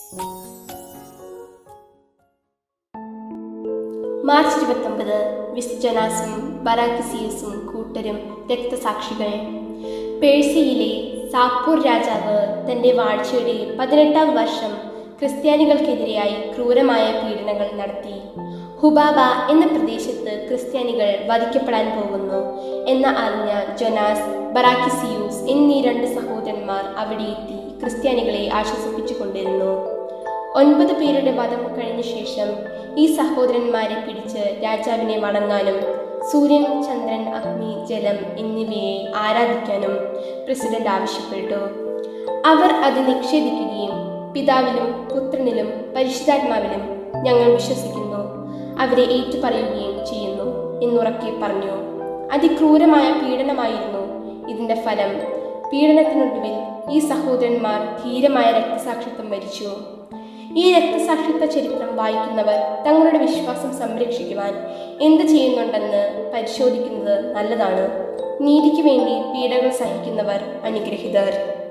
March ഇരുപത്തൊമ്പത് വിസ് ജനാസും ബറാക്കിസിയസും കൂട്ടരും രക്തസാക്ഷികൾ പേഴ്സിയയിലെ സാപ്പൂർ രാജാവ് തന്റെ വാഴ്ചയുടെ പതിനെട്ടാം വർഷം ക്രിസ്ത്യാനികൾക്കെതിരെയായി ക്രൂരമായ പീഡനങ്ങൾ നടത്തി ഹുബാബ എന്ന പ്രദേശത്ത് ക്രിസ്ത്യാനികൾ വധിക്കപ്പെടാൻ പോകുന്നു എന്ന് അറിഞ്ഞ ജൊനാസ് ബറാക്കിസിയൂസ് എന്നീ രണ്ട് സഹോദരന്മാർ അവിടെ എത്തി ക്രിസ്ത്യാനികളെ ആശ്വസിപ്പിച്ചുകൊണ്ടിരുന്നു ഒൻപത് പേരുടെ വധം കഴിഞ്ഞ ശേഷം ഈ സഹോദരന്മാരെ പിടിച്ച് രാജാവിനെ വണങ്ങാനും സൂര്യൻ ചന്ദ്രൻ അഗ്നി ജലം എന്നിവയെ ആരാധിക്കാനും പ്രസിഡന്റ് ആവശ്യപ്പെട്ടു അവർ അത് നിഷേധിക്കുകയും പിതാവിലും പുത്രനിലും പരിശുദ്ധാത്മാവിലും ഞങ്ങൾ വിശ്വസിക്കുന്നു അവരെ ഏറ്റുപറയുകയും ചെയ്യുന്നു എന്നുറക്കെ പറഞ്ഞു അതിക്രൂരമായ പീഡനമായിരുന്നു ഇതിന്റെ ഫലം പീഡനത്തിനൊടുവിൽ ഈ സഹോദരന്മാർ ധീരമായ രക്തസാക്ഷിത്വം വരിച്ചു ഈ രക്തസാക്ഷിത്വ ചരിത്രം വായിക്കുന്നവർ തങ്ങളുടെ വിശ്വാസം സംരക്ഷിക്കുവാൻ എന്ത് ചെയ്യുന്നുണ്ടെന്ന് പരിശോധിക്കുന്നത് നല്ലതാണ് നീതിക്ക് വേണ്ടി പീഡകൾ സഹിക്കുന്നവർ അനുഗ്രഹിതർ